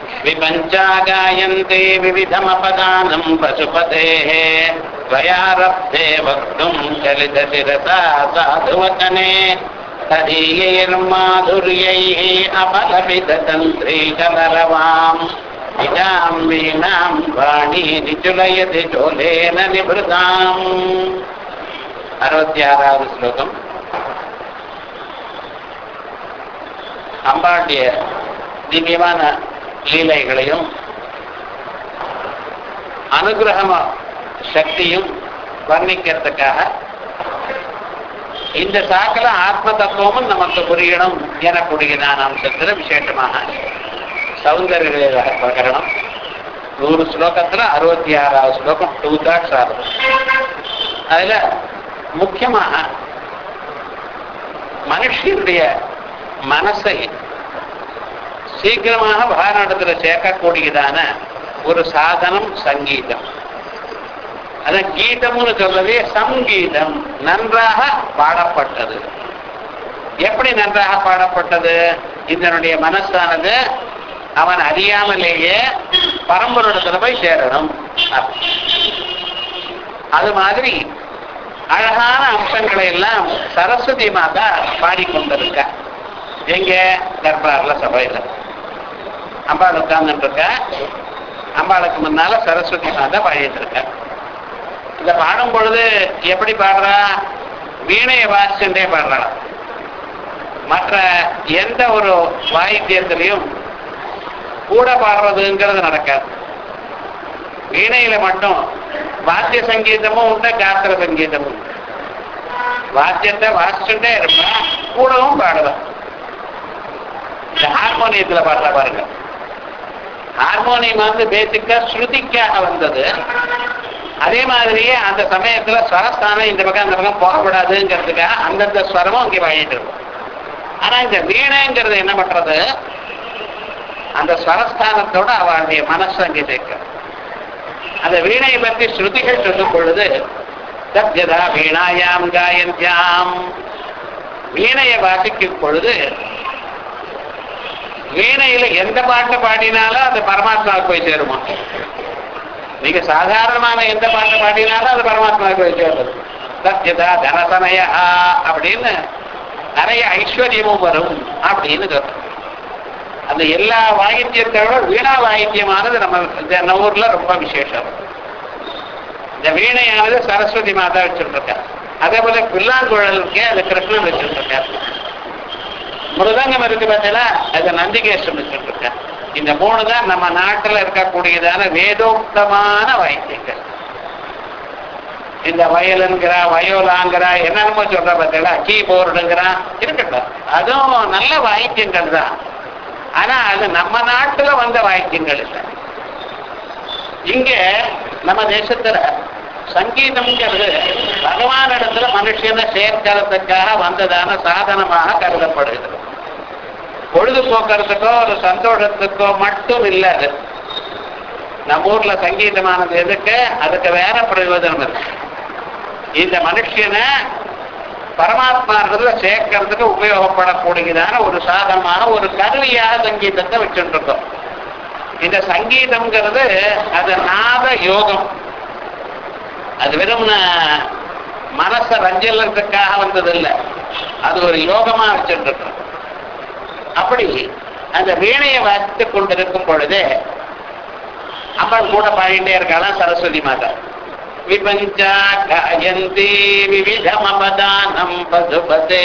विपञ्चा गायन्ते विविधमपदानम् पशुपतेः त्वयारब्धे वक्तुम् चलितशिरसा साधुवचने तदीयैर्माधुर्यैः अपलपिततन्त्रीकलरवाम् इदाम् वीणाम् वाणी निचुलयति चोलेन निभृताम् அறுபத்தி ஆறாவது ஸ்லோகம் அம்பாளுடைய திவ்யமான லீலைகளையும் அனுகிரகம சக்தியும் வர்ணிக்கிறதுக்காக இந்த சாக்கல ஆத்ம தத்துவமும் நமக்கு புரியணும் எனக்கூடியதான அம்சத்துல விசேஷமாக சௌந்தரிய பிரகரணம் நூறு ஸ்லோகத்துல அறுபத்தி ஆறாவது ஸ்லோகம் டூ தாட்ஸ் ஆகுது அதுல முக்கியமாக மனுஷனுடைய மனசை சீக்கிரமாக பாராட்டத்துல சேர்க்கக்கூடியதான ஒரு சாதனம் சங்கீதம் அத கீதம்னு சொல்றதே சங்கீதம் நன்றாக பாடப்பட்டது எப்படி நன்றாக பாடப்பட்டது இதனுடைய மனசானது அவன் அறியாமலேயே பரம்பரிடத்துல போய் சேரணும் அது மாதிரி அழகான அம்சங்களை எல்லாம் சரஸ்வதி மாதா பாடிக்கொண்டிருக்க எங்க தர்பார்ல சபையில அம்பாள் உட்கார்ந்துட்டு இருக்க அம்பாளுக்கு முன்னால சரஸ்வதி மாதா பாடிட்டு இருக்க இந்த பாடும் பொழுது எப்படி பாடுறா வீணைய வாசிச்சுட்டே பாடுறா மற்ற எந்த ஒரு வாயித்தியத்திலையும் கூட பாடுறதுங்கிறது நடக்காது வீணையில மட்டும் வாத்திய சங்கீதமும் உண்டு காத்திர சங்கீதமும் உண்டு வாத்தியத்தை வாசிச்சுட்டே இருப்பா கூடவும் பாடுவேன் இந்த ஹார்மோனியத்துல பாடுற பாருங்க ஹார்மோனியம் வந்து பேசிக்கா ஸ்ருதிக்காக வந்தது அதே மாதிரியே அந்த சமயத்துல ஸ்வரஸ்தானம் இந்த பக்கம் அந்த பக்கம் போகக்கூடாதுங்கிறதுக்காக அந்தந்த ஸ்வரமும் அங்கே வாங்கிட்டு இருக்கும் ஆனா இந்த வீணைங்கிறது என்ன பண்றது அந்த ஸ்வரஸ்தானத்தோட அவளுடைய மனசு அங்கே சேர்க்க அந்த வீணையை பற்றி ஸ்ருதிகள் சொல்லும் பொழுது சத்யதா வீணாயாம் காயந்தியாம் வீணையை வாசிக்கும் பொழுது வீணையில எந்த பாட்டு பாடினாலும் அது பரமாத்மாவுக்கு போய் சேருமா நீங்க சாதாரணமான எந்த பாட்டு பாடினாலும் அது பரமாத்மாவுக்கு போய் சேரும் சத்யதா தனசனயா அப்படின்னு நிறைய ஐஸ்வர்யமும் வரும் அப்படின்னு சொல்றோம் அந்த எல்லா வாயித்தியத்தை விட வீணா வாயித்தியமானது நம்ம இந்த ஊர்ல ரொம்ப விசேஷம் இந்த வீணையானது சரஸ்வதி மாதா வச்சுருக்க அதே போல பில்லாங்குழல் இருக்கே அது கிருஷ்ணன் வச்சுருக்க மிருதங்கம் இருக்கு பார்த்தீங்களா அது நந்திகேஸ்வரன் வச்சுருக்க இந்த மூணு தான் நம்ம நாட்டுல இருக்கக்கூடியதான வேதோக்தமான வாயித்தியங்கள் இந்த வயலுங்கிறா வயோலாங்கிறா என்னென்னமோ சொல்ற பார்த்தீங்களா கீபோர்டுங்கிறா இருக்கட்டும் அதுவும் நல்ல வாயித்தியங்கள் தான் ஆனா அது நம்ம நாட்டுல வந்த வாக்கியங்கள் இல்லை இங்க நம்ம தேசத்துல சங்கீதம்ங்கிறது பகவான் இடத்துல மனுஷனை சேர்க்கிறதுக்காக வந்ததான சாதனமாக கருதப்படுகிறது பொழுதுபோக்குறதுக்கோ ஒரு சந்தோஷத்துக்கோ மட்டும் இல்லை அது நம்ம ஊர்ல சங்கீதமானது எதுக்கு அதுக்கு வேற பிரயோஜனம் இருக்கு இந்த மனுஷனை பரமாத்மான்றதுல சேர்க்கறதுக்கு உபயோகப்படக்கூடியதான ஒரு சாதனமான ஒரு கருவியாக சங்கீதத்தை வச்சுருக்கோம் இந்த சங்கீதம்ங்கிறது அது நாத யோகம் அது வெறும் மனசை ரஞ்சலத்துக்காக வந்தது இல்லை அது ஒரு யோகமா வச்சுருக்கோம் அப்படி அந்த வீணையை வாசித்து கொண்டிருக்கும் பொழுதே அம்பாள் கூட பாடிட்டே இருக்காளாம் சரஸ்வதி மாதா விபஞ்சா காயந்தி விவிதமபதானம் பசுபதே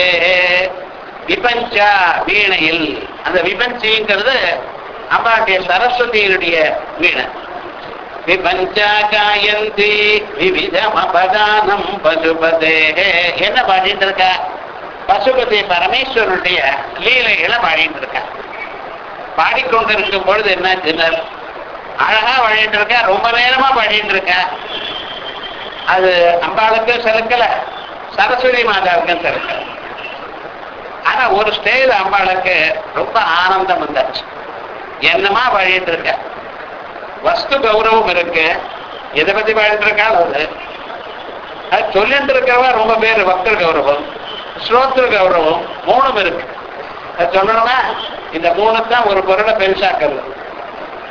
விபஞ்சா வீணையில் அந்த விபஞ்சிங்கிறது அம்பாட்டிய சரஸ்வதியினுடைய வீணை விபஞ்சா காயந்தி விவிதமபதானம் பசுபதே என்ன பாடிட்டு இருக்கா பசுபதி பரமேஸ்வரனுடைய லீலைகளை பாடிட்டு இருக்கா பாடிக்கொண்டிருக்கும் பொழுது என்ன அழகா பாடிட்டு இருக்கா ரொம்ப நேரமா பாடிட்டு இருக்கா அது அம்பாளுக்கும் செலுக்கல சரஸ்வதி மாதாவுக்கும் செலுக்கல ஆனா ஒரு ஸ்டேஜ் அம்பாளுக்கு ரொம்ப ஆனந்தம் வந்தாச்சு என்னமா பாடிட்டு இருக்க வஸ்து கௌரவம் இருக்கு எதை பத்தி பாடிட்டு இருக்காள் அது அது சொல்லிட்டு இருக்கவா ரொம்ப பேர் பக்தர் கௌரவம் ஸ்ரோத்ரு கௌரவம் மூணும் இருக்கு அது சொல்லணும்னா இந்த மூணு தான் ஒரு பொருளை பெருசாக்குறது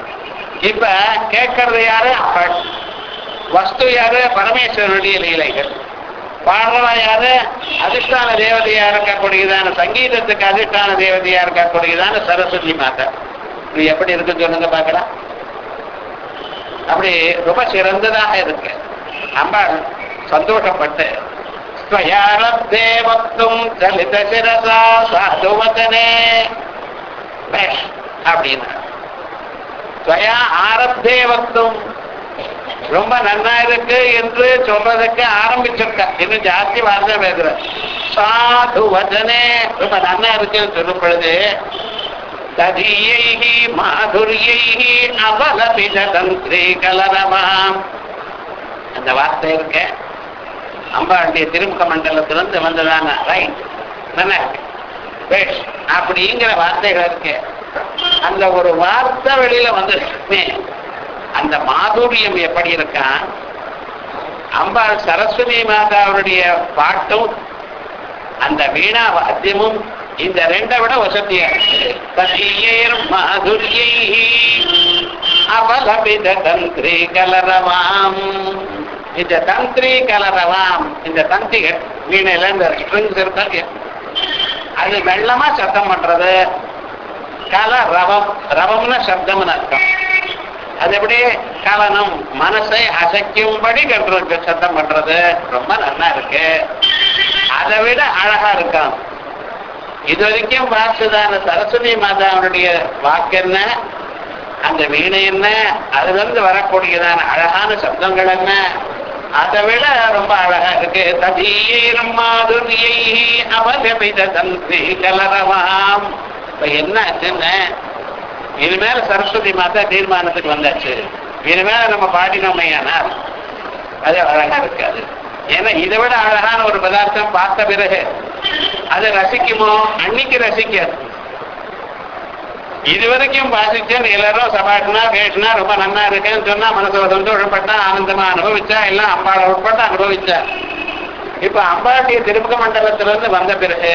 இப்ப கேட்கறது யாரு அம்பாள் வஸ்து யாரு பரமேஸ்வரனுடைய லீலைகள் பாடுறவா யாரு அதிஷ்டான தேவதையா இருக்கக்கூடியதான சங்கீதத்துக்கு அதிஷ்டான தேவதையா இருக்கக்கூடியதான சரஸ்வதி மாதா இது எப்படி இருக்குன்னு சொல்லுங்க பார்க்கலாம் அப்படி ரொம்ப சிறந்ததாக இருக்கு அம்பாள் சந்தோஷப்பட்டு ஸ்வயாரப்தே வக்தும் சலித சிரசா சாதுவதனே பேஷ் அப்படின்னு ஸ்வயா ஆரப்தே வக்தும் ரொம்ப நன்னா இருக்கு என்று சொல்றதுக்கு ஆரம்பிச்சிருக்க இன்னும் ஜாஸ்தி வார்த்தை பேசுற சாது வதனே ரொம்ப நன்னா இருக்குன்னு சொல்லும் பொழுது ததியை மாதுரியை அவலபித தந்திரி கலரவாம் அந்த வார்த்தை இருக்க அம்பாளுடைய திருமுக மண்டலத்திலிருந்து வந்ததான ரைட் நல்லா இருக்கு பேஷ் அப்படிங்கிற வார்த்தைகள் இருக்கு அந்த ஒரு வார்த்தை வெளியில வந்துருக்குமே அந்த மாதுரியம் எப்படி இருக்கான் அம்பாள் சரஸ்வதி மாதாவுடைய பாட்டும் அந்த வீணா வாத்தியமும் இந்த ரெண்டை விட வசதியா இருக்கு ததியேர் மாதுரியை அவலபித தந்திரி கலரவாம் இந்த தந்திரி கலரவாம் இந்த தந்திகள் வீணையில இந்த ஸ்ட்ரிங்ஸ் இருக்காங்க அது வெள்ளமா சத்தம் பண்றது கல ரவம் ரவம்னா சப்தம்னு அர்த்தம் அது எப்படி கலனம் மனசை அசைக்கும்படி கட்டுறது சத்தம் பண்றது ரொம்ப நல்லா இருக்கு அதை விட அழகா இருக்கான் இது வரைக்கும் பார்த்ததான சரஸ்வதி மாதாவுடைய வாக்கு என்ன அந்த வீணை என்ன அதுல இருந்து வரக்கூடியதான அழகான சப்தங்கள் என்ன அதை விட ரொம்ப அழகா இருக்கு ததீரம் மாதுரியை அவகமித தந்தி கலரவாம் இப்ப என்ன ஆச்சுன்னு இனிமேல சரஸ்வதி மாதா தீர்மானத்துக்கு வந்தாச்சு இனிமேல நம்ம பாடினோமையானால் அது அழகா இருக்காது ஏன்னா இதை விட அழகான ஒரு பதார்த்தம் பார்த்த பிறகு அதை ரசிக்குமோ அன்னைக்கு ரசிக்காது இதுவரைக்கும் வாசிச்சேன் எல்லாரும் சபாட்டினா பேசினா ரொம்ப நன்னா இருக்கேன்னு சொன்னா மனசுல சந்தோஷப்பட்டா ஆனந்தமா அனுபவிச்சா எல்லாம் அம்பாளை உட்பட்ட அனுபவிச்சா இப்ப அம்பாளுடைய திருமுக மண்டலத்திலிருந்து வந்த பிறகு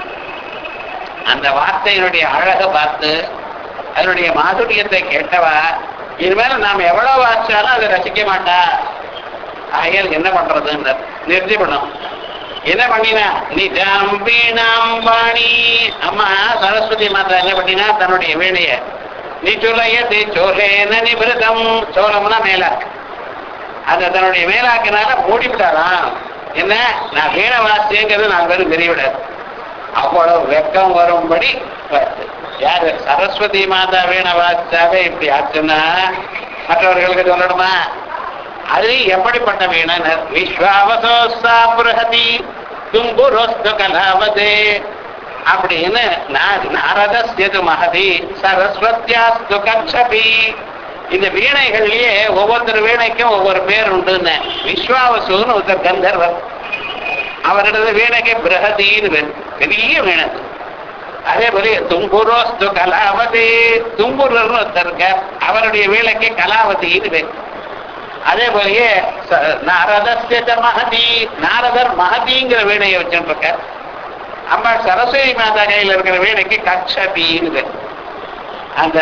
அந்த வார்த்தையினுடைய அழகை பார்த்து அதனுடைய மாதுரியத்தை கேட்டவா இனிமேல நாம் எவ்வளவு வாசிச்சாலும் அதை ரசிக்க மாட்டா ஆகையால் என்ன பண்றதுன்னு நிறுத்திவிடும் என்ன பண்ணினா நிஜாம் வீணாம் வாணி அம்மா சரஸ்வதி மாதா என்ன பண்ணினா தன்னுடைய வீணைய நீ சொல்லையது சோழேன நிபிருதம் சோழம்னா மேலாக்கு அந்த தன்னுடைய மேலாக்கினால மூடிவிட்டாராம் என்ன நான் வீணை வாசியங்கிறது நான் வெறும் விரிவிடாது அவ்வளவு வெக்கம் வரும்படி வருது யாரு சரஸ்வதி மாதா வீணை வாசிச்சாவே இப்படி ஆச்சுன்னா மற்றவர்களுக்கு சொல்லணுமா அது எப்படிப்பட்ட வீணர் விஸ்வாவசோஸ்தா புரஹதி தும்புரோஸ்து கலாவதே அப்படின்னு நாரதஸ்யது மகதி சரஸ்வத்யாஸ்து கச்சபி இந்த வீணைகள்லயே ஒவ்வொருத்தர் வீணைக்கும் ஒவ்வொரு பேர் உண்டுன்னு விஸ்வாவசுன்னு ஒருத்தர் கந்தர்வர் அவரிடது வீணைக்கு பிரகதின்னு பேர் பெரிய வீணை அதே போல தும்புரோஸ்து கலாவதி தும்புரர்னு ஒருத்தர் இருக்கார் அவருடைய வீணைக்கு கலாவதின்னு பேர் அதே போலயே நாரதஸ்ய மகதி நாரதர் மகதிங்கிற வீணையை வச்சுருக்க அம்மா சரஸ்வதி மாதா கையில் இருக்கிற வீணைக்கு கச்சபின்னு பேர் அந்த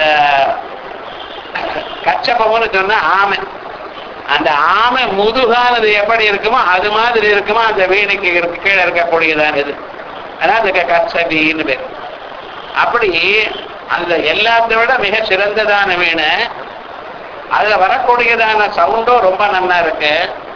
கச்சபம்னு சொன்னா ஆமை அந்த ஆமை முதுகானது எப்படி இருக்குமோ அது மாதிரி இருக்குமோ அந்த வீணைக்கு இருக்கு- கீழே இருக்கக்கூடியதான இது அதான் அதுக்கு கச்சபின்னு பேர் அப்படி அந்த எல்லாத்தை விட மிக சிறந்ததான வீணை அதுல வரக்கூடியதான சவுண்டும் ரொம்ப நல்லா இருக்கு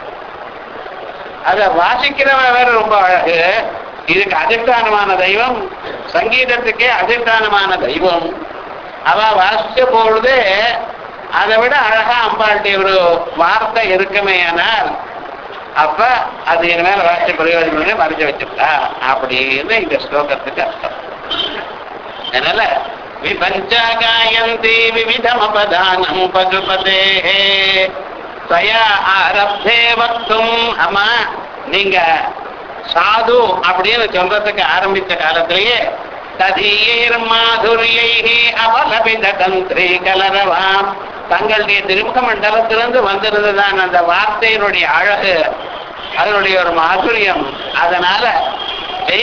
அத வாசிக்கிறவன் வேற ரொம்ப அழகு இதுக்கு அதிஷ்டானமான தெய்வம் சங்கீதத்துக்கே அதிஷ்டானமான தெய்வம் அவ வாசிச்ச பொழுது அதை விட அழகா அம்பாளுடைய ஒரு வார்த்தை இருக்குமே ஆனால் அப்ப அது என் மேல வாசிச்ச பிரயோஜனம் மறைச்சு வச்சுட்டா அப்படின்னு இந்த ஸ்லோகத்துக்கு அர்த்தம் அதனால விபஞ்ச காயந்தி விவிதமபதானம் பசுபதே தயா ஆரப்தே வக்தும் அம்மா நீங்க சாது அப்படின்னு சொல்றதுக்கு ஆரம்பிச்ச காலத்திலேயே ததீர் மாதுரியை அவலபித தந்திரி கலரவாம் தங்களுடைய திருமுக மண்டலத்திலிருந்து வந்திருந்ததான் அந்த வார்த்தையினுடைய அழகு அதனுடைய ஒரு மாதுரியம் அதனால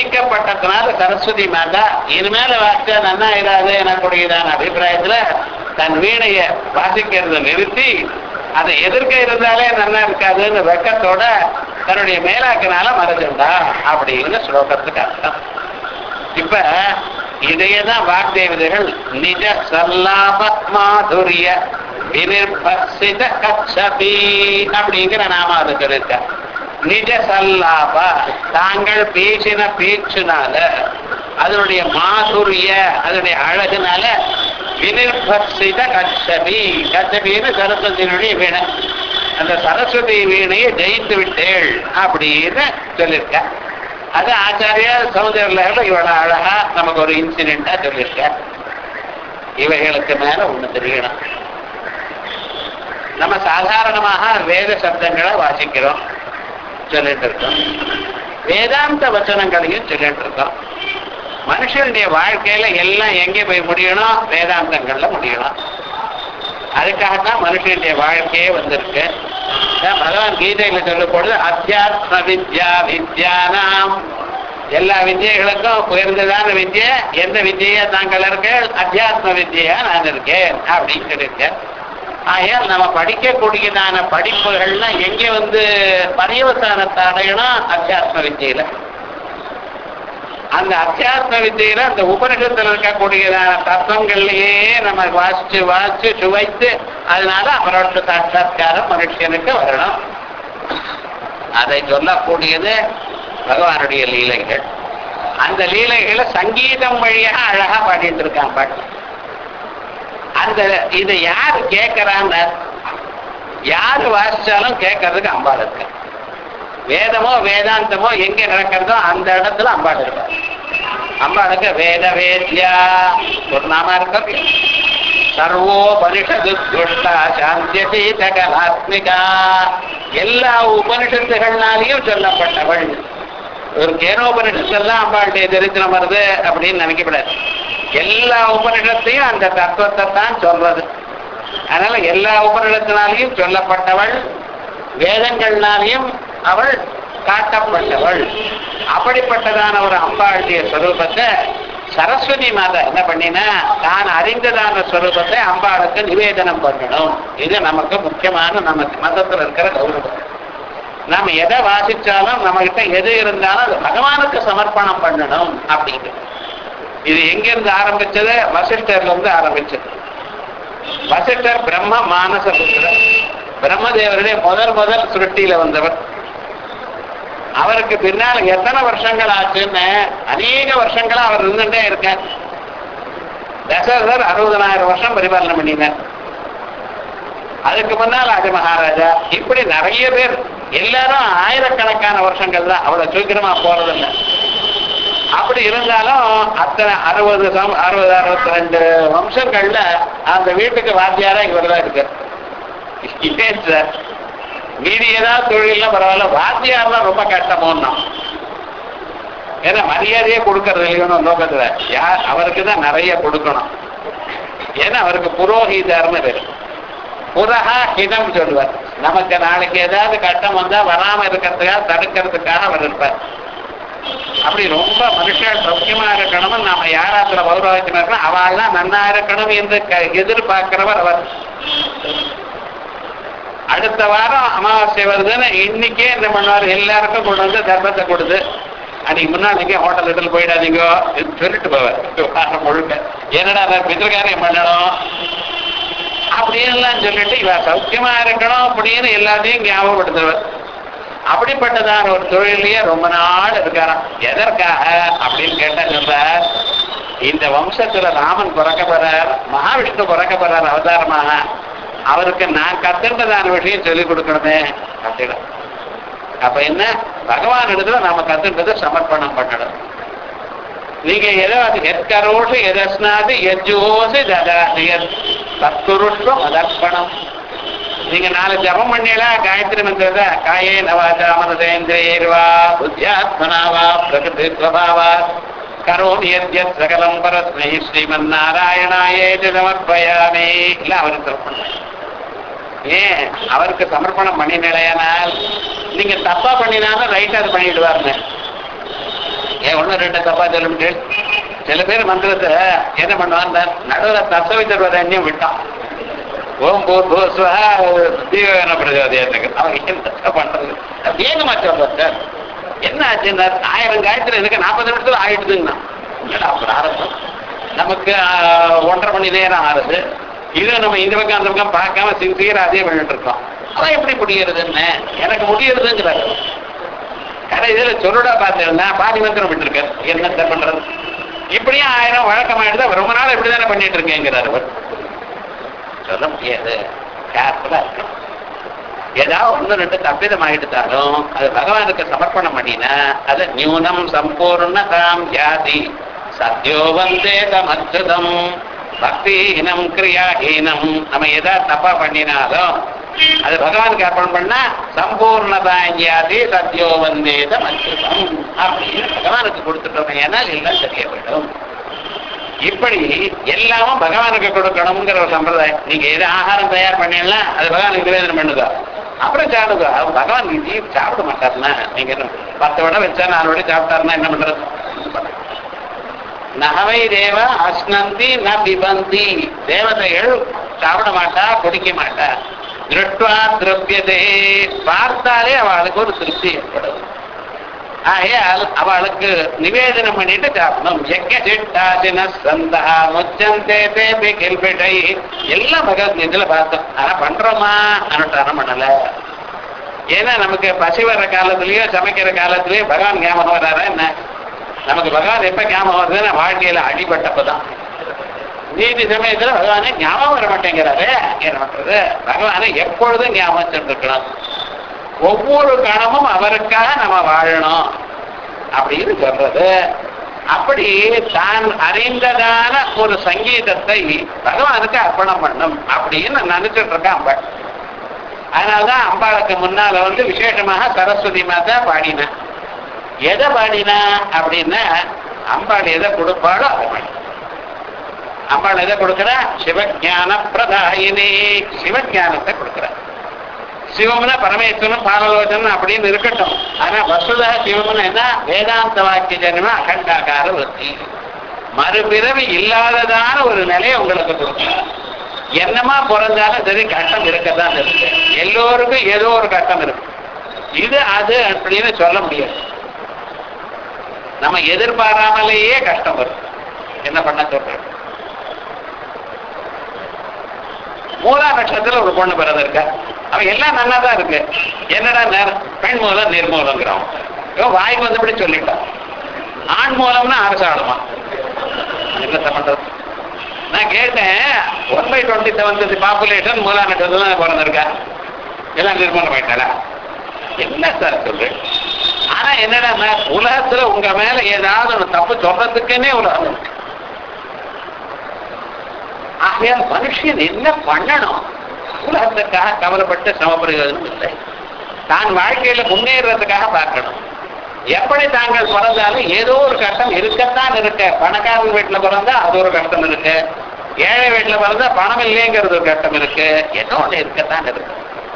ஜெயிக்கப்பட்டதுனால சரஸ்வதி மாதா இனிமேல வார்த்தை நன்னா இராது எனக்கூடியதான அபிப்பிராயத்துல தன் வீணைய வாசிக்கிறத நிறுத்தி அதை எதிர்க்க இருந்தாலே நல்லா இருக்காதுன்னு வெக்கத்தோட தன்னுடைய மேலாக்கினால மறைஞ்சுண்டா அப்படின்னு ஸ்லோகத்துக்கு அர்த்தம் இப்ப இதையதான் வாக்தேவதைகள் நிஜ சல்லாப மாதுரிய வினிர்பசித கச்சபி அப்படிங்கிற நாம அது சொல்லிருக்க நிஜ சல்லாப தாங்கள் பேசின பேச்சுனால அதனுடைய மாதுரிய அதனுடைய அழகுனால வினிர்பசித கச்சபி கச்சபின்னு சரஸ்வதியினுடைய வீணை அந்த சரஸ்வதி வீணையை ஜெயித்து விட்டேள் அப்படின்னு சொல்லியிருக்க அது ஆச்சாரியா சௌந்தர்ல இவ்வளவு அழகா நமக்கு ஒரு இன்சிடென்டா சொல்லியிருக்க இவைகளுக்கு மேல ஒண்ணு தெரியணும் நம்ம சாதாரணமாக வேத சப்தங்களை வாசிக்கிறோம் சொல்லிட்டு இருக்கோம் வேதாந்த வச்சனங்களையும் சொல்லிட்டு இருக்கோம் மனுஷனுடைய வாழ்க்கையில எல்லாம் எங்கே போய் முடியணும் வேதாந்தங்கள்ல முடியணும் அதுக்காகத்தான் மனுஷனுடைய வாழ்க்கையே வந்திருக்கு அதான் பகவான் கீதையில சொல்லும் பொழுது அத்தியாத்ம வித்யா வித்யானாம் எல்லா வித்யைகளுக்கும் உயர்ந்ததான வித்யை எந்த வித்யா தாங்கள் இருக்கேன் அத்தியாத்ம வித்யா நான் இருக்கேன் அப்படின்னு சொல்லியிருக்கேன் ஆகையால் நம்ம படிக்கக்கூடியதான படிப்புகள்லாம் எங்கே வந்து பரியவசானத்தை அடையணும் அத்தியாத்ம வித்தியில அந்த அத்தியாத்ம வித்தியில அந்த உபனிஷத்தில் இருக்கக்கூடியதான தத்துவங்கள்லயே நம்ம வாசிச்சு வாசிச்சு சுவைத்து அதனால அவரோட சாட்சாத்காரம் மனுஷனுக்கு வரணும் அதை சொல்லக்கூடியது பகவானுடைய லீலைகள் அந்த லீலைகளை சங்கீதம் வழியாக அழகா பாடிட்டு இருக்கான் பாட்டு அந்த இதை யாரு கேட்கறாங்க யாரு வாசிச்சாலும் கேட்கறதுக்கு அம்பாள் இருக்கு வேதமோ வேதாந்தமோ எங்க நடக்கிறதோ அந்த இடத்துல அம்பாள் இருப்பார் அம்பாளுக்கு வேத வேத்யா ஒரு நாம இருக்க சர்வோ பரிஷது துஷ்டா சாந்தியதி சகலாத்மிகா எல்லா உபனிஷத்துகள்னாலையும் சொல்லப்பட்டவள் ஒரு கேனோபனிஷத்தெல்லாம் அம்பாளுடைய தரித்திரம் வருது அப்படின்னு நினைக்கப்படாது எல்லா உபனிஷத்தையும் அந்த தத்துவத்தை தான் சொல்றது அதனால எல்லா உபனிஷத்தினாலையும் சொல்லப்பட்டவள் வேதங்கள்னாலையும் அவள் காட்டப்பட்டவள் அப்படிப்பட்டதான ஒரு அம்பாளுடைய ஸ்வரூபத்தை சரஸ்வதி மாதா என்ன பண்ணினா தான் அறிந்ததான ஸ்வரூபத்தை அம்பாளுக்கு நிவேதனம் பண்ணணும் இது நமக்கு முக்கியமான நம்ம மதத்தில் இருக்கிற கௌரவம் நாம எதை வாசிச்சாலும் நம்ம கிட்ட எது இருந்தாலும் அது பகவானுக்கு சமர்ப்பணம் பண்ணணும் அப்படிங்கிறது இது எங்கிருந்து ஆரம்பிச்சது வசிஷ்டர்ல இருந்து ஆரம்பிச்சது வசிஷ்டர் பிரம்ம மானச புத்திரர் பிரம்மதேவருடைய முதல் முதல் சுருட்டியில வந்தவர் அவருக்கு பின்னால் எத்தனை வருஷங்கள் ஆச்சுன்னு அநேக வருஷங்களா அவர் இருந்துட்டே இருக்கார் தசரதர் அறுபதனாயிரம் வருஷம் பரிபாலனை பண்ணினார் அதுக்கு முன்னால் ராஜ மகாராஜா இப்படி நிறைய பேர் எல்லாரும் ஆயிரக்கணக்கான வருஷங்கள் தான் அவ்வளவு சீக்கிரமா போறதில்லை அப்படி இருந்தாலும் அத்தனை அறுபது சம் அறுபது அறுபத்தி ரெண்டு வம்சங்கள்ல அந்த வீட்டுக்கு வாத்தியாரா இவர் தான் இருக்கு இதே சார் மீதி ஏதாவது தொழிலாம் பரவாயில்ல வாத்தியார்லாம் ரொம்ப கஷ்டமோன்னா ஏன்னா மரியாதையே கொடுக்கறது இல்லையோன்னு நோக்கத்துல யார் அவருக்கு தான் நிறைய கொடுக்கணும் ஏன்னா அவருக்கு புரோஹிதர்னு பேரு புரஹா ஹிதம் சொல்லுவார் நமக்கு நாளைக்கு ஏதாவது கட்டம் வந்தா வராம இருக்கிறதுக்காக தடுக்கிறதுக்காக அவர் இருப்பார் அப்படி ரொம்ப மனுஷன் சௌக்கியமா இருக்கணும்னு நாம யாராத்துல பௌரவத்தினா இருக்கணும் அவள்லாம் நன்னா இருக்கணும் என்று க- எதிர்பார்க்கிறவர் அவர் அடுத்த வாரம் அமாவாசை வருதுன்னு இன்னைக்கே என்ன பண்ணுவார் எல்லாருக்கும் கொண்டு வந்து தர்மத்தை கொடுத்து அன்னைக்கு முன்னாடிக்கே ஹோட்டல் இடத்துல போயிடாதீங்க இது சொல்லிட்டு போவார் வாரம் முழுக்க என்னடா நான் பித்திருக்காரியம் பண்ணணும் அப்படின்லாம் சொல்லிட்டு இவ சௌக்கியமா இருக்கணும் அப்படின்னு எல்லாத்தையும் ஞாபகப்படுத்துவர் அப்படிப்பட்டதான ஒரு தொழிலையே ரொம்ப நாள் இருக்காராம் எதற்காக அப்படின்னு கேட்டா சொல்றார் இந்த வம்சத்துல ராமன் பிறக்க போறார் மகாவிஷ்ணு பிறக்க போறார் அவதாரமாக அவருக்கு நான் கத்துன்றதான விஷயம் சொல்லிக் கொடுக்கணுமே அப்படின்னு அப்ப என்ன பகவான் இடத்துல நாம கத்துன்றதை சமர்ப்பணம் பண்ணணும் நீங்க எதோ அது எத்கரோஷு எதஸ்னாது எஜ்ஜோசு ததாதி தத்துருஷ்வம் அதர்ப்பணம் நீங்க நாலு ஜபம் பண்ணிடா காயத்ரி மந்திரத காயே நவாஜா மனதேந்திரேர்வா புத்தியாத்மனாவா பிரகிருதி ஸ்வபாவா கரோமி யத்யத் சகலம் பரஸ்மை ஸ்ரீமன் நாராயணாயே சமர்ப்பயாமே இல்ல அவருக்கு சமர்ப்பணம் ஏன் அவருக்கு சமர்ப்பணம் பண்ணினேனால் நீங்க தப்பா பண்ணினாலும் ரைட் அது பண்ணிடுவாருங்க ஏன் ஒண்ணு ரெண்டு தப்பா சொல்ல முடியும் சில பேர் மந்திரத்தை என்ன பண்ணுவான் நடுவில் தசவித்தர்வதன்யம் விட்டான் ஓம் பூர் பூஸ்வா தீவன பிரஜோதயத்துக்கு அவன் என்ன பண்றது வேகமா சொல்றார் சார் என்ன ஆச்சுன்னா ஆயிரம் காயத்துல எனக்கு நாற்பது நிமிஷத்துல ஆயிடுதுங்கண்ணா என்னடா அப்புறம் ஆரம்பம் நமக்கு ஆஹ், ஒன்றரை மணி நேரம் ஆறுது இது நம்ம இந்த பக்கம் அந்த பக்கம் பார்க்காம சின்சியரா அதே பண்ணிட்டு இருக்கோம் அதான் எப்படி முடியறதுன்னு எனக்கு முடியறதுங்கிறாரு கடைசியில சொல்லுடா பார்த்திருந்தா பாதி மந்திரம் விட்டுருக்காரு என்னத்த பண்றது இப்படியும் ஆயிரம் வழக்கமாயிடுது அவர் ரொம்ப நாள் இப்படிதானே பண்ணிட்டு இருக்கேங்கிறார் அவர் சொல்ல முடியாது கேர்ஃபுல்லா இருக்கணும் ஏதாவது ஒண்ணு ரெண்டு தப்பிதம் ஆயிடுத்தாலும் அது பகவானுக்கு சமர்ப்பணம் பண்ணினா அது நியூனம் சம்பூர்ணதாம் ஜாதி சத்யோ வந்தே தமச்சுதம் பக்திஹீனம் கிரியாஹீனம் நம்ம எதாவது தப்பா பண்ணினாலும் அது பகவானுக்கு அர்ப்பணம் பண்ணா சம்பூர்ணதாம் ஜாதி சத்யோ வந்தே தமச்சுதம் அப்படின்னு பகவானுக்கு கொடுத்துட்டோம் ஏன்னா எல்லாம் சரியா போயிடும் இப்படி எல்லாமும் பகவானுக்கு கொடுக்கணுங்கிற ஒரு சம்பிரதாயம் நீங்க எது ஆகாரம் தயார் பண்ணீங்கன்னா அது பகவானுக்கு நிவேதனம் பண்ணுதா அப்புறம் சாப்பிடுதா அவர் பகவான் நீ சாப்பிட மாட்டாருன்னா நீங்க என்ன பத்து வடை வச்சா நாலு வடை சாப்பிட்டாருன்னா என்ன பண்றது நகவை தேவ அஸ்னந்தி ந பிபந்தி தேவதைகள் சாப்பிட மாட்டா குடிக்க மாட்டா திருஷ்டுவா திரவியதே பார்த்தாலே அவளுக்கு ஒரு திருப்தி ஏற்படும் ஆகையால் அவளுக்கு நிவேதனம் பண்ணிட்டு சாப்பிடணும் எக்க சிட்டாசின சந்தா முச்சந்தே தேபி கில்பிடை எல்லாம் பகவத்கீதையில பார்த்தோம் ஆனா பண்றோமா அனுஷ்டானம் பண்ணல ஏன்னா நமக்கு பசி வர்ற காலத்திலயோ சமைக்கிற காலத்திலயோ பகவான் ஞாபகம் வர்றாரா என்ன நமக்கு பகவான் எப்ப ஞாபகம் வருதுன்னா வாழ்க்கையில அடிபட்டப்பதான் நீதி சமயத்துல பகவானே ஞாபகம் வர மாட்டேங்கிறாரு என்ன பண்றது பகவானை எப்பொழுதும் ஞாபகம் வச்சுருக்கணும் ஒவ்வொரு கணமும் அவருக்காக நம்ம வாழணும் அப்படின்னு சொல்றது அப்படி தான் அறிந்ததான ஒரு சங்கீதத்தை பகவானுக்கு அர்ப்பணம் பண்ணும் அப்படின்னு நினைச்சிட்டு இருக்கான் அம்பாள் அதனாலதான் அம்பாளுக்கு முன்னால வந்து விசேஷமாக சரஸ்வதி மாதா பாடினேன் எதை பாடினா அப்படின்னா அம்பாள் எதை கொடுப்பாளோ அதை பாடி அம்பாள் எதை கொடுக்குறா சிவஞான பிரதாயினி சிவஞானத்தை கொடுக்குறா சிவம்னா பரமேஸ்வரன் பாலலோச்சனம் அப்படின்னு இருக்கட்டும் ஆனா வசுதா சிவம்னா என்ன வேதாந்த வாக்கிய ஜனமா அகண்டாகார விருத்தி மறுபிறவி இல்லாததான ஒரு நிலையை உங்களுக்கு கொடுக்கலாம் என்னமா பிறந்தாலும் சரி கஷ்டம் இருக்கத்தான் இருக்கு எல்லோருக்கும் ஏதோ ஒரு கஷ்டம் இருக்கு இது அது அப்படின்னு சொல்ல முடியாது நம்ம எதிர்பாராமலேயே கஷ்டம் வரும் என்ன பண்ண சொல்றேன் மூலா நட்சத்திரத்துல ஒரு பொண்ணு பிறந்திருக்கா அவன் எல்லாம் நல்லா தான் இருக்கு என்னடா நேரம் பெண் மூலம் நிர்மூலங்கிறான் இவன் வாய்க்கு வந்தபடி சொல்லிட்டான் ஆண் மூலம்னா அரசாடுமா என்னத்த பண்றது நான் கேட்டேன் one by twenty seven population மூலா நட்சத்திரம் தான் பிறந்திருக்கா எல்லாம் நிர்மூலம் ஆயிட்டாரா என்ன சார் சொல்லு ஆனா என்னடா நான் உலகத்துல உங்க மேல ஏதாவது ஒரு தப்பு சொல்றதுக்குன்னே உலகம் இருக்கு ஆகையால் மனுஷன் என்ன பண்ணணும் உலகத்துக்காக கவலைப்பட்டு சமப்பிரயோஜனம் இல்லை தான் வாழ்க்கையில முன்னேறதுக்காக பார்க்கணும் எப்படி தாங்கள் பிறந்தாலும் ஏதோ ஒரு கஷ்டம் இருக்கத்தான் இருக்கு பணக்காரன் வீட்டுல பிறந்தா அது ஒரு கஷ்டம் இருக்கு ஏழை வீட்டுல பிறந்தா பணம் இல்லைங்கிறது ஒரு கஷ்டம் இருக்கு ஏதோ ஒண்ணு இருக்கத்தான் இருக்கு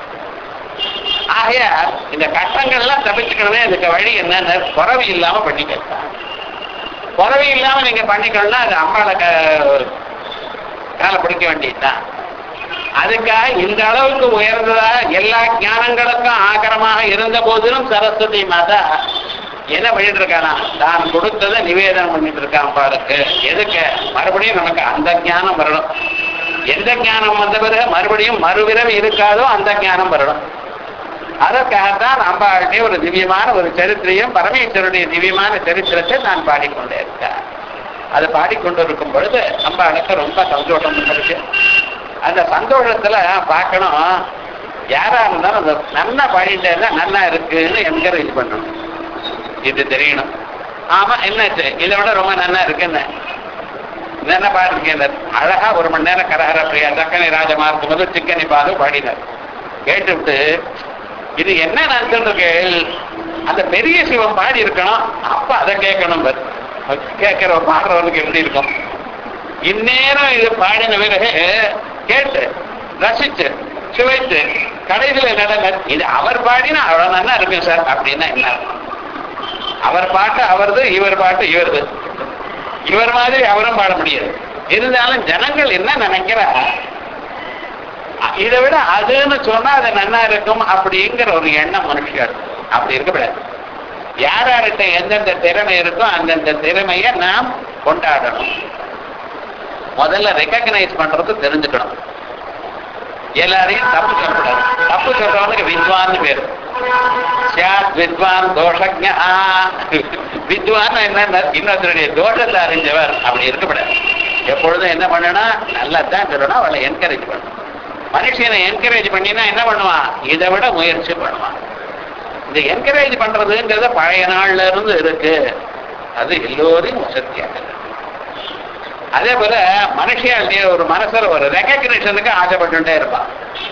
ஆகையா இந்த கஷ்டங்கள்லாம் தப்பிச்சுக்கணுமே இதுக்கு வழி என்னன்னு குறவு இல்லாம பண்ணிக்கலாம் குறவு இல்லாம நீங்க பண்ணிக்கணும்னா அது அம்மாவை க- காலை பிடிக்க வேண்டியதுதான் அதுக்காக இந்த அளவுக்கு உயர்ந்ததா எல்லா ஞானங்களுக்கும் ஆகரமாக இருந்த போதிலும் சரஸ்வதி மாதா என்ன பண்ணிட்டு இருக்கானா தான் கொடுத்ததை நிவேதனம் பண்ணிட்டு இருக்கான் பாருக்கு எதுக்கு மறுபடியும் நமக்கு அந்த ஞானம் வரணும் எந்த ஞானம் வந்த பிறகு மறுபடியும் மறுபிறவி இருக்காதோ அந்த ஞானம் வரணும் அதற்காகத்தான் அம்பாளுடைய ஒரு திவ்யமான ஒரு சரித்திரையும் பரமேஸ்வருடைய திவ்யமான சரித்திரத்தை நான் பாடிக்கொண்டே இருக்கேன் அது பாடிக்கொண்டிருக்கும் பொழுது அம்பாளுக்கு ரொம்ப சந்தோஷம் இருக்கு அந்த சந்தோஷத்துல பார்க்கணும் யாரா இருந்தாலும் அந்த நன்னா பாடிட்டே இருந்தா நன்னா இருக்குன்னு என்கரேஜ் பண்ணணும் இது தெரியணும் ஆமா என்னாச்சு இதை விட ரொம்ப நன்னா இருக்குன்னு என்ன பாடிருக்கேன் அழகா ஒரு மணி நேரம் கரஹர பிரியா தக்கனை ராஜமார்க்கு முதல் சிக்கனி பாது பாடினார் கேட்டுவிட்டு இது என்ன நினைச்சிருக்கு அந்த பெரிய சிவம் பாடி இருக்கணும் அப்ப அதை கேட்கணும் பாரு. கேட்கிற பாடுறவனுக்கு எப்படி இருக்கும் இந்நேரம் இது பாடின பிறகு கேட்டு ரசிச்சு சுவைத்து கடைசியில் என்னடா இது அவர் பாடினா அவ்வளவு நல்லா இருக்கும் சார் அப்படின்னா என்ன அர்த்தம்? அவர் பாட்டு அவரது இவர் பாட்டு இவரது இவர் மாதிரி அவரும் பாட முடியாது இருந்தாலும் ஜனங்கள் என்ன நினைக்கிறா இதை விட அதுன்னு சொன்னா அது நன்னா இருக்கும் அப்படிங்கிற ஒரு எண்ணம் மனுஷியா இருக்கும் அப்படி இருக்கக்கூடாது யார் யார்கிட்ட எந்தெந்த திறமை இருக்கோ அந்தந்த திறமையை நாம் கொண்டாடணும் முதல்ல ரெக்கக்னைஸ் பண்றது தெரிஞ்சுக்கணும் எல்லாரையும் தப்பு சொல்லக்கூடாது தப்பு சொல்றவனுக்கு வித்வான்னு பேரு சியாத் வித்வான் தோஷஜா வித்வான் என்ன இன்னொருத்தருடைய தோஷத்தை அறிஞ்சவர் அப்படி இருக்கக்கூடாது எப்பொழுதும் என்ன பண்ணணும் நல்லா தான் சொல்லணும் அவளை என்கரேஜ் பண்ணணும் மனுஷனை என்கரேஜ் பண்ணினா என்ன பண்ணுவான் இதை விட முயற்சி பண்ணுவான் இந்த என்கரேஜ் பண்றதுங்கிறது பழைய நாள்ல இருந்து இருக்கு அது எல்லோரையும் வசதியாக அதே போல மனுஷியாளுடைய ஒரு மனசுல ஒரு ரெக்கக்னிஷனுக்கு ஆசைப்பட்டுட்டே இருப்பான்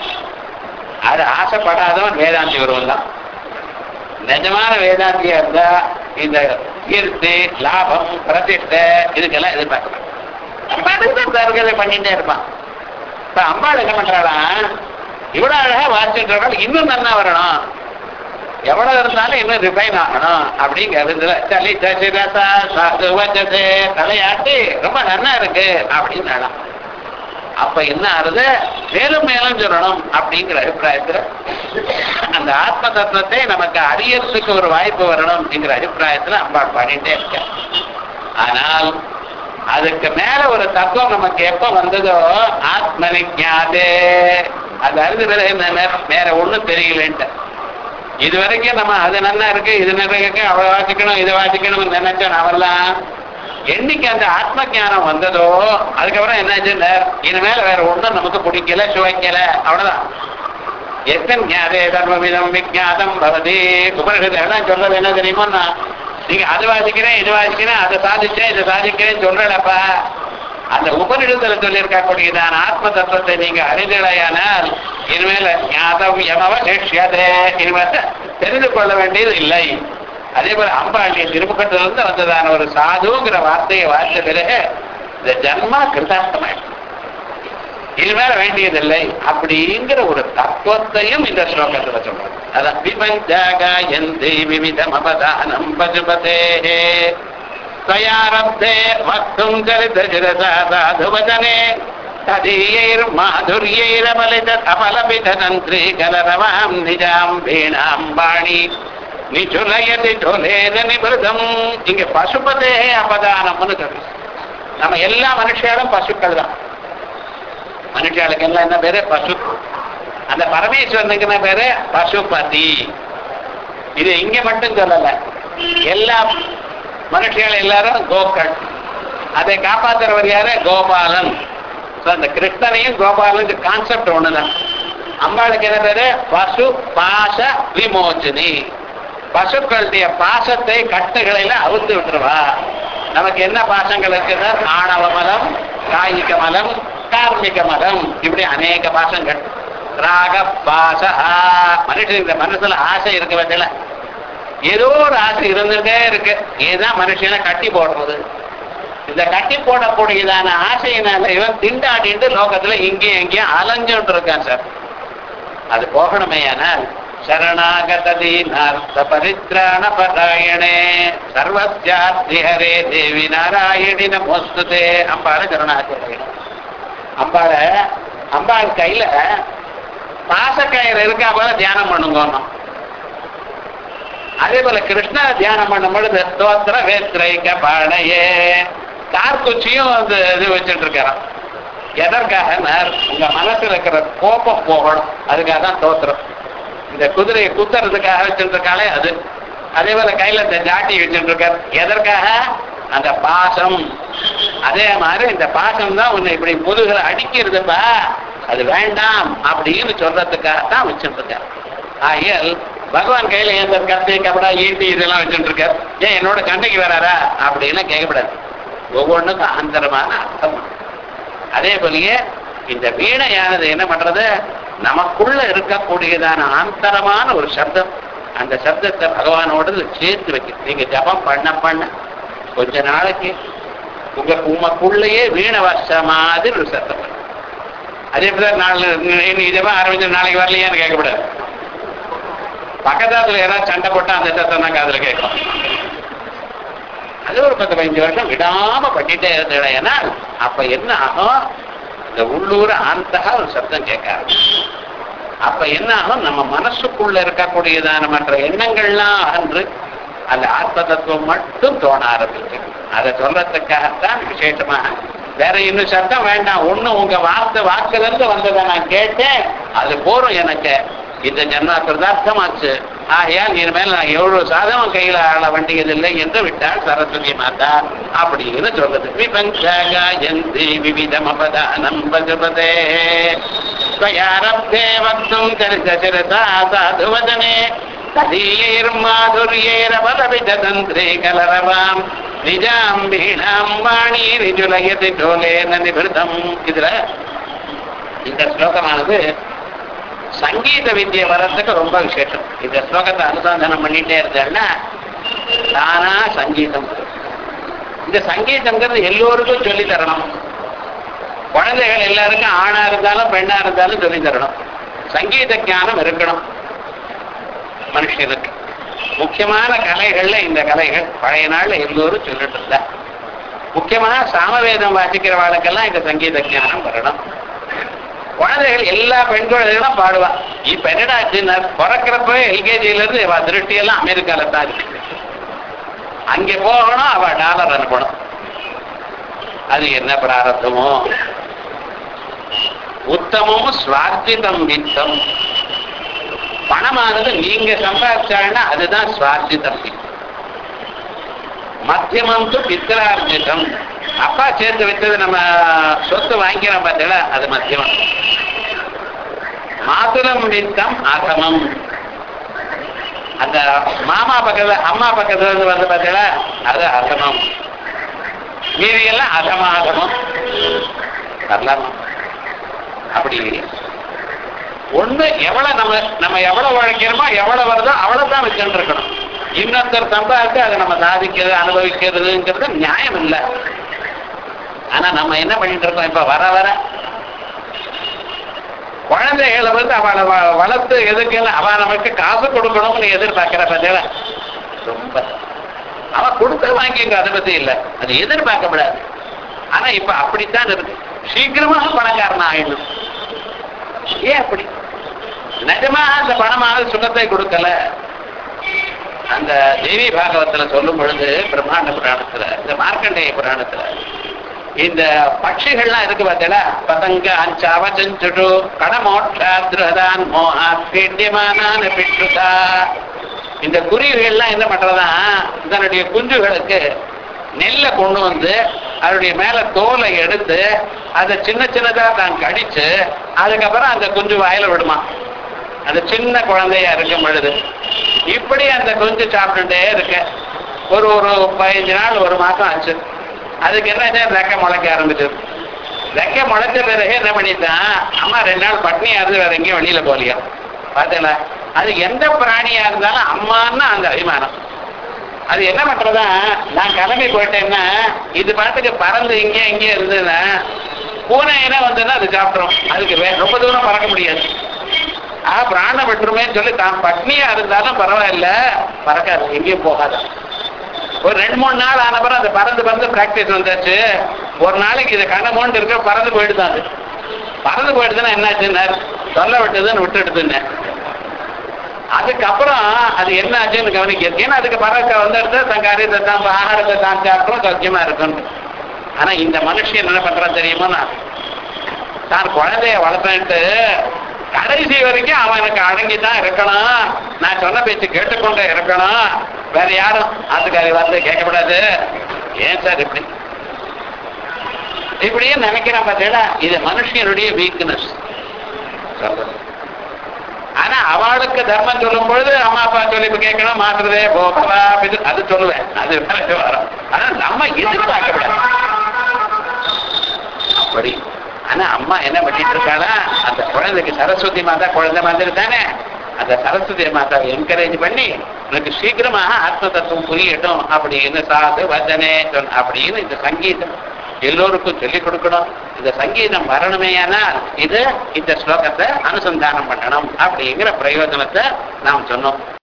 அது ஆசைப்படாதவன் வேதாந்தி ஒருவன் தான் நிஜமான வேதாந்தியா இருந்தா இந்த கீர்த்தி லாபம் பிரதிஷ்டை இதுக்கெல்லாம் எதிர்பார்க்கலாம் தருகதை பண்ணிட்டே இருப்பான் இப்ப அம்பாள் என்ன பண்றாளா இவ்வளவு அழகா வாசிச்சுட்டு இன்னும் நன்னா வரணும் எவ்வளவு இருந்தாலும் இன்னும் ரிஃபைன் ஆகணும் அப்படிங்கிறது சளி சசிரசா சாது வச்சது தலையாட்டி ரொம்ப நன்னா இருக்கு அப்படின்னு அப்ப என்ன ஆறுது மேலும் மேலும் சொல்லணும் அப்படிங்கிற அபிப்பிராயத்துல அந்த ஆத்ம தத்துவத்தை நமக்கு அறியறதுக்கு ஒரு வாய்ப்பு வரணும் அப்படிங்கிற அபிப்பிராயத்துல அம்பாள் பாடிட்டே இருக்க ஆனால் அதுக்கு மேல ஒரு தத்துவம் நமக்கு எப்ப வந்ததோ ஆத்ம விஜாதே அது அறிந்து பிறகு என்ன வேற ஒண்ணும் தெரியலன்ட்டு இது வரைக்கும் நம்ம அது நல்லா இருக்கு இது நல்லா இருக்கு அவளை வாசிக்கணும் இதை வாசிக்கணும் நினைச்சோம் அவெல்லாம் என்னைக்கு அந்த ஆத்ம ஞானம் வந்ததோ அதுக்கப்புறம் என்னாச்சுன்னா இனிமேல வேற ஒண்ணும் நமக்கு பிடிக்கல சுவைக்கல அவ்வளவுதான் எத்தன் ஞாதே தர்மவிதம் விஜாதம் பவதி உபனிஷத்து எல்லாம் சொல்றது என்ன தெரியுமோ நான் நீங்க அது வாசிக்கிறேன் இது வாசிக்கிறேன் அதை சாதிச்சேன் இதை சாதிக்கிறேன் சொல்றலப்பா அந்த உபனிடத்துல சொல்லியிருக்கக்கூடியதான ஆத்ம தத்துவத்தை நீங்க அறிந்தடையானால் இனிமேல் ஞாதம் எமவ நேஷ்யதே இனிமேல் தெரிந்து கொள்ள வேண்டியது இல்லை அதே போல அம்பாண்டிய திருமுகத்திலிருந்து வந்ததான ஒரு சாதுங்கிற வார்த்தையை வார்த்த பிறகு இந்த ஜன்மா கிருதார்த்தமாயிடும் இனிமேல வேண்டியதில்லை அப்படிங்கிற ஒரு தத்துவத்தையும் இந்த ஸ்லோகத்துல சொல்றாங்க அதான் விபஞ்சாகாயந்தி விவிதம் அபதானம் பசுபதே தயாரப்தே வக்தும் சரிதசிரசா சாதுவதனே ததீயைர்மாதுர்யைரபலித அபலபித தந்திரி கலரவாம் நிஜாம் வீணாம் பாணி நிச்சுலயதி சொலேத நிபிருதம் இங்க பசுபதே அபதானம்னு சொல்றோம் நம்ம எல்லா மனுஷியாலும் பசுக்கள் தான் மனுஷாளுக்கு எல்லாம் என்ன பேரு பசு அந்த பரமேஸ்வரனுக்கு என்ன பேரு பசுபதி இது இங்க மட்டும் சொல்லல எல்லா மனுஷியால் எல்லாரும் கோக்கள் அதை காப்பாத்துறவர் யாரு கோபாலன் So, அந்த கிருஷ்ணனையும் கோபாலன் கான்செப்ட் ஒண்ணுதான் அம்பாளுக்கு என்ன பேரு பசு பாச விமோச்சினி பசுக்களுடைய பாசத்தை கட்டுகளில அவுத்து விட்டுருவா நமக்கு என்ன பாசங்கள் இருக்குன்னா ஆணவ மலம் காயிக மலம் கார்மிக மலம் இப்படி அநேக பாசங்கள் ராக பாச மனுஷன் இந்த மனசுல ஆசை இருக்க வேண்டிய ஏதோ ஒரு ஆசை இருந்துட்டே இருக்கு இதுதான் மனுஷனை கட்டி போடுறது இந்த கட்டி போடக்கூடியதான ஆசையினால இவன் திண்டாடிட்டு லோகத்துல இங்கேயும் எங்கேயும் அலைஞ்சுட்டு இருக்கான் சார் அது போகணுமே ஆனால் சரணாகதீனார்த்த பரித்ராண பராயணே சர்வத்யார்த்தி ஹரே தேவி நாராயணி நமோஸ்துதே அம்பாள சரணாச்சரணம் அம்பாள அம்பாள் கையில பாசக்கயிறு இருக்கா போல தியானம் பண்ணுங்க அதே போல கிருஷ்ண தியானம் பண்ணும் பொழுது ஸ்தோத்திர வேத்ரைக்க பாடையே கார்குச்சியும் வந்து இது வச்சுட்டு இருக்கிறான் எதற்காக உங்க மனசுல இருக்கிற கோபம் போகணும் அதுக்காக தான் தோத்திரம் இந்த குதிரையை குத்துறதுக்காக வச்சுட்டு இருக்காளே அது அதே போல கையில இந்த ஜாட்டி வச்சுட்டு இருக்கார் எதற்காக அந்த பாசம் அதே மாதிரி இந்த பாசம் தான் உன்னை இப்படி முதுகுல அடிக்கிறதுப்பா அது வேண்டாம் அப்படின்னு சொல்றதுக்காக தான் வச்சுட்டு இருக்கார் ஆகியால் பகவான் கையில எந்த கத்தி கபடா ஈட்டி இதெல்லாம் வச்சுட்டு இருக்கார் ஏன் என்னோட சண்டைக்கு வராரா அப்படின்னு கேட்கக்கூடாது ஒவ்வொன்றுக்கும் ஆந்தரமான அர்த்தம் அதே போலயே இந்த வீணையானது என்ன பண்றது நமக்குள்ள இருக்கக்கூடியதான ஆந்தரமான ஒரு சப்தம் அந்த சப்தத்தை பகவானோடு சேர்த்து வைக்க நீங்க ஜபம் பண்ண பண்ண கொஞ்ச நாளைக்கு உங்க உமக்குள்ளேயே வீண வச்ச மாதிரி ஒரு சத்தம் வரும். அதே போல நாலு இன்னைக்கு ஜபம் ஆரம்பிச்சு நாளைக்கு வரலையான்னு கேட்கக்கூடாது பக்கத்தாத்துல யாராவது சண்டை போட்டா அந்த சத்தம் தான் காதுல கேட்கும் அது ஒரு பத்து பதினஞ்சு வருஷம் விடாம பண்ணிட்டே இருந்தேன்னா அப்ப என்ன ஆகும் இந்த உள்ளூர் ஆந்தகா ஒரு சப்தம் கேட்க ஆரம்பிக்கும். அப்ப என்ன ஆகும் நம்ம மனசுக்குள்ள இருக்கக்கூடியதான மற்ற எண்ணங்கள்லாம் அகன்று அந்த ஆத்ம தத்துவம் மட்டும் தோண ஆரம்பிக்கும் அதை சொல்றதுக்காகத்தான் விசேஷமாக வேற இன்னும் சத்தம் வேண்டாம் ஒண்ணு உங்க வார்த்தை வாக்குல இருந்து வந்ததை நான் கேட்டேன் அது போரும் எனக்கு இந்த ஜன்மா பிரதார்த்தமாச்சு ஆகையால் இனிமேல் நான் எவ்வளவு சாதனம் கையில ஆள வேண்டியதில்லை என்று விட்டால் சரஸ்வதி மாதா அப்படின்னு சொல்றது விபஞ்சாயந்தி விவிதம் அபதானம் பஜபதே ஸ்வயாரப்தே வக்தும் கரிசசிரசா சாதுவதனே ததீயைர்மாதுர்யைரபலவிததந்திரே கலரவாம் நிஜாம் வீணாம் வாணி ரிஜுலயதி டோலேன நிபிருதம் இதுல இந்த ஸ்லோகமானது சங்கீத வித்யை வர்றதுக்கு ரொம்ப விசேஷம் இந்த ஸ்லோகத்தை அனுசந்தானம் பண்ணிட்டே இருந்தேன்னா தானா சங்கீதம் வரும். இந்த சங்கீதம்ங்கிறது எல்லோருக்கும் சொல்லி தரணும் குழந்தைகள் எல்லாருக்கும் ஆணா இருந்தாலும் பெண்ணா இருந்தாலும் சொல்லி தரணும் சங்கீத ஞானம் இருக்கணும் மனுஷனுக்கு முக்கியமான கலைகள்ல இந்த கலைகள் பழைய நாள்ல எல்லோரும் சொல்லிட்டு இருந்தா முக்கியமா சாமவேதம் வாசிக்கிறவாளுக்கெல்லாம் இந்த சங்கீத ஞானம் வரணும் குழந்தைகள் எல்லா பெண் குழந்தைகளும் பாடுவா இப்ப என்னடா ஆச்சுன்னா பிறக்கிறப்ப எல்கேஜில இருந்து அவ திருஷ்டி எல்லாம் அமெரிக்கால தான் இருக்கு அங்க போகணும் அவ டாலர் அனுப்பணும் அது என்ன பிராரத்தமோ உத்தமம் சுவார்த்திதம் வித்தம் பணமானது நீங்க சம்பாதிச்சாங்கன்னா அதுதான் சுவார்த்திதம் வித்தம் மத்தியமம் து பித்திரார்ஜிதம் அப்பா சேர்த்து வச்சது நம்ம சொத்து வாங்கிக்கிறோம் பார்த்தீங்களா அது மத்தியமம் மாதுளம் வித்தம் அகமம் அந்த மாமா பக்கத்துல அம்மா பக்கத்துல இருந்து வந்து பார்த்தீங்களா அது அகமம் மீதி எல்லாம் அகமாகமம் வரலாமா அப்படி ஒண்ணு எவ்வளவு நம்ம நம்ம எவ்வளவு உழைக்கிறோமோ எவ்வளவு வருதோ அவ்வளவு தான் வச்சுட்டு இருக்கணும் இன்னொருத்தர் சம்பாதிச்சு அதை நம்ம சாதிக்கிறது அனுபவிக்கிறதுங்கிறது நியாயம் இல்லை ஆனா நம்ம என்ன பண்ணிட்டு இருக்கோம் இப்ப வர வர குழந்தைகளை வந்து அவளை வ- வளர்த்து எதுக்கெல்லாம் அவ நமக்கு காசு கொடுக்கணும்னு எதிர்பார்க்கிற பார்த்தீங்களா ரொம்ப அவ கொடுத்து வாங்கிங்க அதை பத்தி இல்லை அது எதிர்பார்க்கப்படாது ஆனா இப்ப அப்படித்தான் இருக்கு சீக்கிரமாக பணக்காரன் ஆயிடணும் ஏன் அப்படி நிஜமா அந்த பணமானது சுகத்தை கொடுக்கல அந்த தேவி பாகவத்துல சொல்லும் பொழுது பிரம்மாண்ட புராணத்துல இந்த மார்க்கண்டேய புராணத்துல இந்த பட்சிகள்லாம் இருக்கு பார்த்தீங்களா பதங்க அஞ்சாவ செஞ்சுடு கடமோட்சாத்ருதான் மோகா பீட்டியமானான பிட்ருதா இந்த குருவிகள்லாம் என்ன பண்றதா தன்னுடைய குஞ்சுகளுக்கு நெல்லை கொண்டு வந்து அதனுடைய மேல தோலை எடுத்து அதை சின்ன சின்னதா தான் கடிச்சு அதுக்கப்புறம் அந்த குஞ்சு வாயில விடுமா அந்த சின்ன குழந்தையா இருக்கும் பொழுது இப்படி அந்த குஞ்சு சாப்பிட்டுட்டே இருக்க ஒரு ஒரு பதினஞ்சு நாள் ஒரு மாசம் ஆச்சு அதுக்கு என்ன ஆச்சு? ரெக்கை முளைக்க ஆரம்பிச்சது ரெக்கை முளைச்ச பிறகு என்ன பண்ணிட்டான் அம்மா ரெண்டு நாள் பட்னியா இருந்து வேற எங்கேயும் வெளியில போலியா பார்த்தீங்களா அது எந்த பிராணியா இருந்தாலும் அம்மான்னா அந்த அபிமானம் அது என்ன பண்றதா நான் கிளம்பி போயிட்டேன்னா இது பாட்டுக்கு பறந்து இங்கே இங்கே இருந்ததுன்னா பூனை என்ன வந்ததுன்னா அது சாப்பிட்றோம் அதுக்கு வே- ரொம்ப தூரம் பறக்க முடியாது ஆ பிராணம் விட்டுருமேன்னு சொல்லி தான் பட்னியா இருந்தாலும் பரவாயில்ல பறக்காது எங்கேயும் போகாது ஒரு ரெண்டு மூணு நாள் ஆன பிறகு அது பறந்து பறந்து பிராக்டிஸ் வந்தாச்சு ஒரு நாளைக்கு இது கண்ண மோண்டு இருக்க பறந்து போயிடுதான் அது பறந்து போயிடுதுன்னா என்னாச்சுன்னா சொல்ல விட்டதுன்னு விட்டுடுதுன்னு அதுக்கப்புறம் அது என்ன ஆச்சுன்னு கவனிக்கிறது ஏன்னா அதுக்கு பறக்க வந்துடுது தன் காரியத்தை தான் ஆகாரத்தை தான் சாப்பிட்றோம் சௌக்கியமா இருக்கும் ஆனா இந்த மனுஷன் என்ன பண்றான் தெரியுமா நான் தான் குழந்தைய வளர்த்தேன்ட்டு கடைசி வரைக்கும் அவனுக்கு அடங்கி தான் இருக்கணும் நான் சொன்ன பேச்சு கேட்டுக்கொண்டே இருக்கணும் வேற யாரும் ஆத்துக்காரி வார்த்தை கேட்கக்கூடாது ஏன் சார் இப்படி இப்படியே நினைக்கிறான் பார்த்தீங்களா இது மனுஷனுடைய வீக்னஸ் சொல்றது ஆனா அவளுக்கு தர்மம் சொல்லும் பொழுது அம்மா அப்பா சொல்லி இப்ப கேட்கணும் மாத்துறதே போகவா இது அது சொல்லுவேன் அது வேற வரும் ஆனா நம்ம எதிர்பார்க்கப்படாது அப்படி ஆனா அம்மா என்ன பண்ணிட்டு இருக்காளா அந்த குழந்தைக்கு சரஸ்வதி மாதா குழந்தை மாதிரி தானே அந்த சரஸ்வதி மாதாவை என்கரேஜ் பண்ணி உனக்கு சீக்கிரமாக ஆத்ம தத்துவம் புரியட்டும் அப்படின்னு சாது வச்சனே சொன்ன அப்படின்னு இந்த சங்கீதம் எல்லோருக்கும் சொல்லிக் கொடுக்கணும் இந்த சங்கீதம் வரணுமேயானால் இது இந்த ஸ்லோகத்தை அனுசந்தானம் பண்ணணும் அப்படிங்கிற பிரயோஜனத்தை நாம் சொன்னோம்